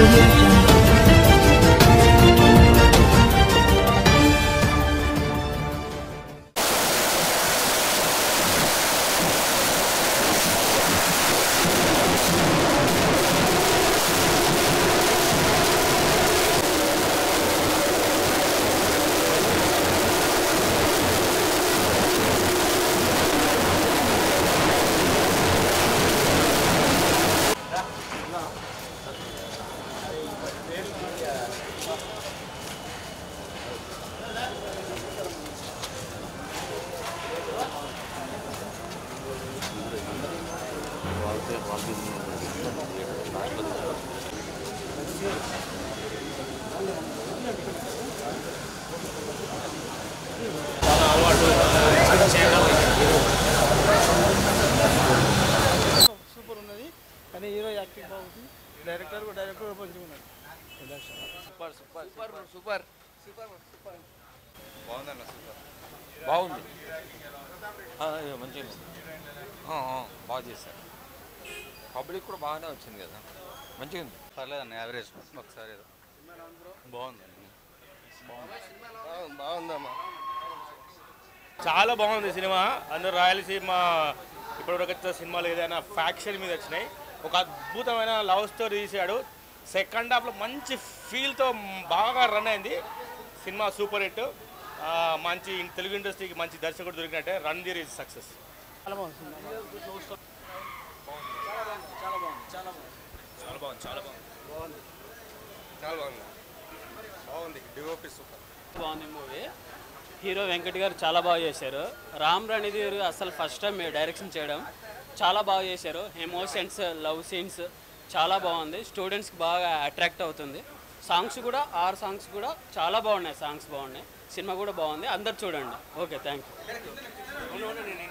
audio jungle. Super ఉన్నది కానీ hero acting బాగుంది డైరెక్టర్ కూడా డైరెక్టర్ కూడా మంచిగా ఉన్నాడు బాగుంది ఆ, ఏ, మంచిగా ఉంది. ఆ, ఆ, బాగా చేశారు పబ్లిక్ కూడా బాగానే వచ్చింది కదా మంచిగా ఉంది పర్లేదన్న యావరేజ్ ఒకసారి ఏదో బాగుందండి బాగుందమ్మా చాలా బాగుంది సినిమా అందరూ రాయలసీమ ఇప్పటివరకు వచ్చిన సినిమాలు ఏదైనా ఫ్యాక్షన్ మీద వచ్చినాయి ఒక అద్భుతమైన లవ్ స్టోరీ తీసాడు సెకండ్ హాఫ్లో మంచి ఫీల్తో బాగా రన్ అయింది సినిమా సూపర్ హిట్ ఆ, మంచి తెలుగు ఇండస్ట్రీకి మంచి దర్శకుడు దొరికినట్టే రన్ దిర్ ఈజ్ సక్సెస్ చాలా బాగుంది చాలా బాగుంది బాగుంది డిఓపి సూపర్ బాగుంది మూవీ హీరో వెంకట్ గారు చాలా బాగా చేశారు రామ్ రణిధి గారు అసలు ఫస్ట్ టైం డైరెక్షన్ చేయడం చాలా బాగా చేశారు ఎమోషన్స్ లవ్ సీన్స్ చాలా బాగుంది స్టూడెంట్స్కి బాగా అట్రాక్ట్ అవుతుంది సాంగ్స్ కూడా ఆరు సాంగ్స్ కూడా చాలా బాగున్నాయి సాంగ్స్ బాగున్నాయి సినిమా కూడా బాగుంది అందరు చూడండి ఓకే థ్యాంక్ యూ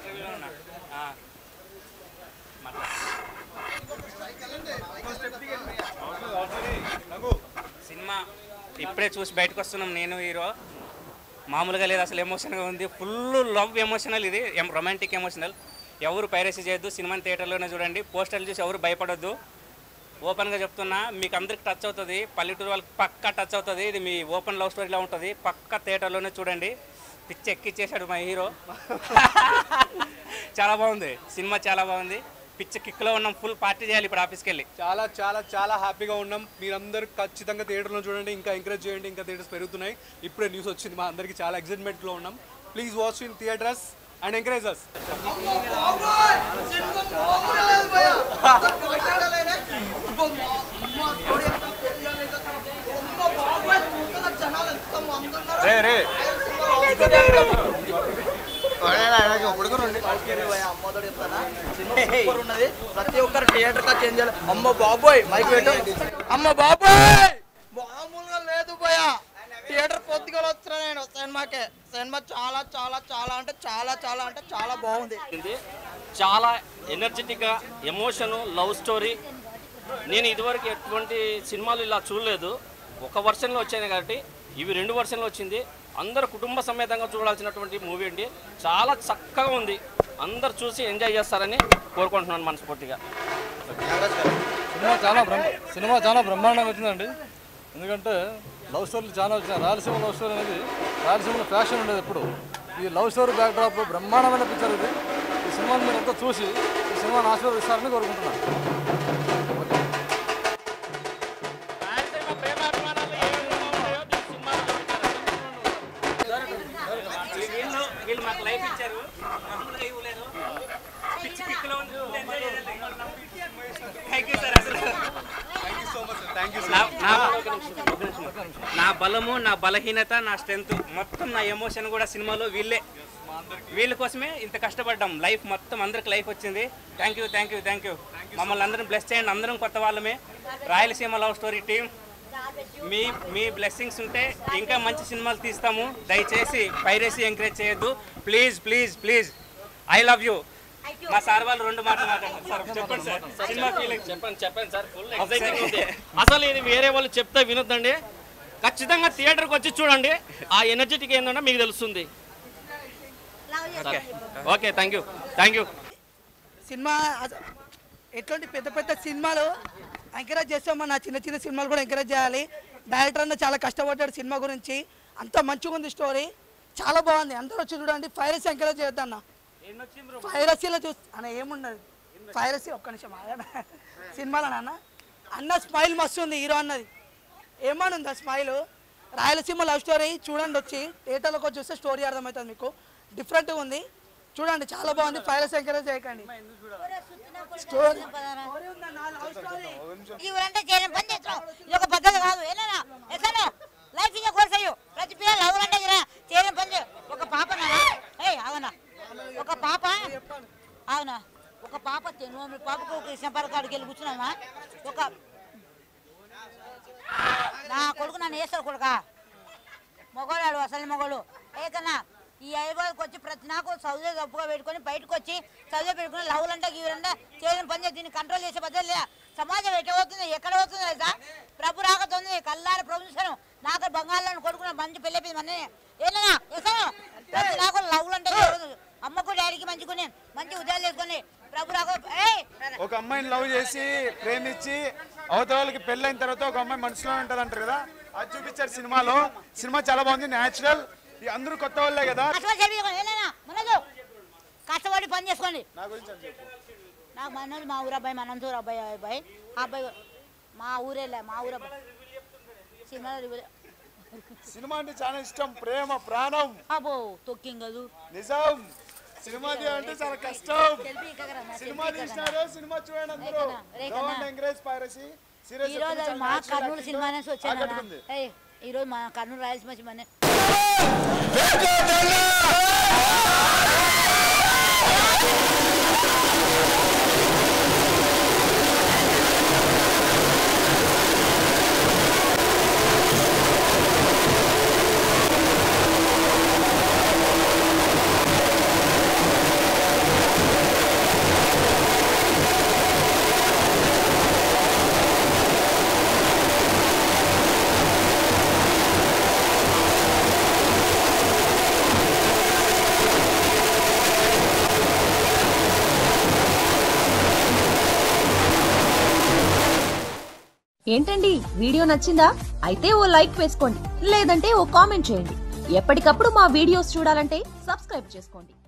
సినిమా ఇప్పుడే చూసి బయటకు వస్తున్నాం నేను హీరో మామూలుగా లేదు అసలు ఎమోషన్గా ఉంది ఫుల్ లవ్ ఎమోషనల్ ఇది రొమాంటిక్ ఎమోషనల్ ఎవరు పైరసీ చేయొద్దు సినిమా థియేటర్లోనే చూడండి పోస్టర్లు చూసి ఎవరు భయపడొద్దు ఓపెన్గా చెప్తున్నా మీకు అందరికి టచ్ అవుతుంది పల్లెటూరు వాళ్ళకి పక్కా టచ్ అవుతుంది ఇది మీ ఓపెన్ లవ్ స్టోరీలా ఉంటుంది పక్కా థియేటర్లోనే చూడండి పిచ్చి ఎక్కిచ్చేసాడు మా హీరో చాలా బాగుంది సినిమా చాలా బాగుంది పిచ్చి కిక్లో ఉన్నాం ఫుల్ పార్టీ చేయాలి ఇప్పుడు ఆఫీస్కి వెళ్ళి చాలా చాలా చాలా హ్యాపీగా ఉన్నాం మీరందరూ ఖచ్చితంగా థియేటర్లో చూడండి ఇంకా ఎంకరేజ్ చేయండి ఇంకా థియేటర్స్ పెరుగుతున్నాయి ఇప్పుడే న్యూస్ వచ్చింది మా అందరికీ చాలా ఎక్సైట్మెంట్లో ఉన్నాం please watch in theatres and encourage us super ఉన్నది ప్రతి ఒక్కరు థియేటర్ కా చేంజ్ చేయాలి అమ్మ బాబోయ్ మైక్ పెట్టు అమ్మ బాబోయ్ మామూలుగా లేదు భయ థియేటర్ పొద్దుగా వస్తున్నా నేను సినిమాకే సినిమా చాలా చాలా చాలా అంటే చాలా చాలా అంటే చాలా బాగుంది ఇది చాలా ఎనర్జెటిక్గా ఎమోషను లవ్ స్టోరీ నేను ఇదివరకు ఎటువంటి సినిమాలు ఇలా చూడలేదు ఒక వర్షన్లో వచ్చాయి కాబట్టి ఇవి రెండు వర్షన్లో వచ్చింది అందరు కుటుంబ సమేతంగా చూడాల్సినటువంటి మూవీ అండి చాలా చక్కగా ఉంది అందరు చూసి ఎంజాయ్ చేస్తారని కోరుకుంటున్నాను మనస్ఫూర్తిగా సినిమా చాలా బ్రహ్మ సినిమా చాలా బ్రహ్మాండంగా వచ్చిందండి ఎందుకంటే లవ్ స్టోరీలు చాలా వచ్చినాయి రాయలసీమ లవ్ స్టోరీ అనేది రాయలసీమలో ఫ్యాషన్ ఉండేది ఎప్పుడు ఈ లవ్ స్టోరీ బ్యాక్డ్రాప్ బ్రహ్మాండమైన పిక్చర్ ఇది ఈ సినిమాని మీరు ఎంతో చూసి ఈ సినిమాని ఆశీర్వదిస్తారని కోరుకుంటున్నాను వీళ్ళు వీళ్ళు మాకు లైఫ్ ఇచ్చారు మామూలుగా ఇవ్వలేదు పిచ్చి పిచ్చిలో ఉంది థ్యాంక్ యూ సార్ అసలు నా- నా- నా బలము నా బలహీనత నా స్ట్రెంత్ మొత్తం నా ఎమోషన్ కూడా సినిమాలో వీళ్ళే వీళ్ళ కోసమే ఇంత కష్టపడ్డాం లైఫ్ మొత్తం అందరికి లైఫ్ వచ్చింది thank you thank you thank you మమ్మల్ని అందరం బ్లెస్ చేయండి అందరం కొత్త వాళ్ళమే రాయలసీమ లవ్ స్టోరీ టీం మీ మీ బ్లెస్సింగ్స్ ఉంటే ఇంకా మంచి సినిమాలు తీస్తాము దయచేసి పైరసీ ఎంకరేజ్ చేయొద్దు please please please I love you మా సార్ వాళ్ళు రెండు మాటలు మాట్లాడారు సార్ చెప్పండి సార్ సినిమా ఫీలింగ్ చెప్పండి చెప్పండి సార్ ఫుల్ ఎక్సైటింగ్ ఉంది అసలు ఇది వేరే వాళ్ళు చెప్తే వినొద్దండి ఖచ్చితంగా థియేటర్కి వచ్చి చూడండి ఆ ఎనర్జెటిక్ ఏంటంటే మీకు తెలుస్తుంది okay okay thank you thank you cinema అస- ఎట్లాంటి పెద్ద పెద్ద సినిమాలు ఎంకరేజ్ చేస్తామో నా చిన్న చిన్న సినిమాలు కూడా ఎంకరేజ్ చేయాలి డైరెక్టర్ అన్న చాలా కష్టపడ్డాడు సినిమా గురించి అంత మంచిగా ఉంది స్టోరీ చాలా బాగుంది అందరూ వచ్చి చూడండి ఫైరసీ ఎంకరేజ్ చేద్దాం ఫైరసీలో చూసి అన్న ఏమున్నది ఫైరసీ ఒక్క నిమిషం ఆగండి. సినిమాలో నాన్న అన్న స్మైల్ మస్తు ఉంది హీరో అన్నది ఏమని ఉంది ఆ స్మైల్ రాయలసీమ లవ్ స్టోరీ చూడండి వచ్చి థియేటర్లోకి వచ్చి చూస్తే స్టోరీ అర్థమవుతుంది మీకు డిఫరెంట్గా ఉంది చూడండి చాలా బాగుంది ఫైరసీ ఎంకరేజ్ చేయకండి స్టోరీ ఇవరంటే చేయడం పని చేస్తాం ఇది ఒక పద్ధతి కాదు ఏనా ఎసను లైఫ్ ఇక కోర్సయ్యు ప్రతి పిల్లలు అవునంటే చేయడం పని చేయ ఒక పాప ఏ అవునా ఒక పాప అవునా ఒక పాప తెను పాపకు కృష్ణపర కాడికి వెళ్ళి కూర్చున్నామా ఒక నా కొడుకు నన్ను వేస్తాడు కొడుక మొగోడాడు అసలు మొగోడు ఏకన్నా ఈ ఐబాద్కి వచ్చి ప్రతి నాకు చదువు తప్పుగా పెట్టుకొని బయటకు వచ్చి చదువు పెట్టుకుని లవ్లంటే గీవులంటే చేయడం పని చేసి దీన్ని కంట్రోల్ చేసే పద్ధతి లేదా సమాజం ఎక్కడ పోతుంది ఎక్కడ పోతుంది లేదా ప్రభు రాకతుంది కల్లార ప్రభుత్వం నాకు బంగాళాలను కొడుకున్న మంచి పెళ్ళి మన ఏనా వేసాను ప్రతి నాకు లవ్లంటే అమ్మకు డాడీకి మంచిగా మంచి ఉద్యోగాలు చేసుకొని ప్రభు రాక ఏయ్ ఒక అమ్మాయిని లవ్ చేసి ప్రేమించి అవతల వాళ్ళకి పెళ్ళైన తర్వాత ఒక అమ్మాయి మనసులో ఉంటుంది అంటారు కదా అది చూపించారు సినిమాలో సినిమా చాలా బాగుంది న్యాచురల్ అందరూ కొత్త వాళ్ళే కదా కష్టపడి చదివి ఏనా మనదు కష్టపడి పని చేసుకోండి నా గురించి అని చెప్పు నాకు మనోడు మా ఊరు అబ్బాయి మనంతూరు అబ్బాయి ఆ అబ్బాయి ఆ అబ్బాయి మా ఊరేలే మా ఊరు అబ్బాయి సినిమాలో రివ్యూ- సినిమా అంటే చాలా ఇష్టం ప్రేమ ప్రాణం అబ్బో తొక్కింగదు నిజం సినిమా అంటే చాలా కష్టం సినిమా తీసినారు సినిమా చూడండి అందరూ రేఖనా, రేఖనా. ఎంకరేజ్ పైరసీ ఈ రోజు మా కర్నూలు సినిమా నుంచి వచ్చాను ఈ రోజు మా కర్నూలు రాయలసీమ సినిమానే ఏంటండి వీడియో నచ్చిందా అయితే ఓ లైక్ వేసుకోండి లేదంటే ఓ కామెంట్ చేయండి ఎప్పటికప్పుడు మా వీడియోస్ చూడాలంటే సబ్స్క్రైబ్ చేసుకోండి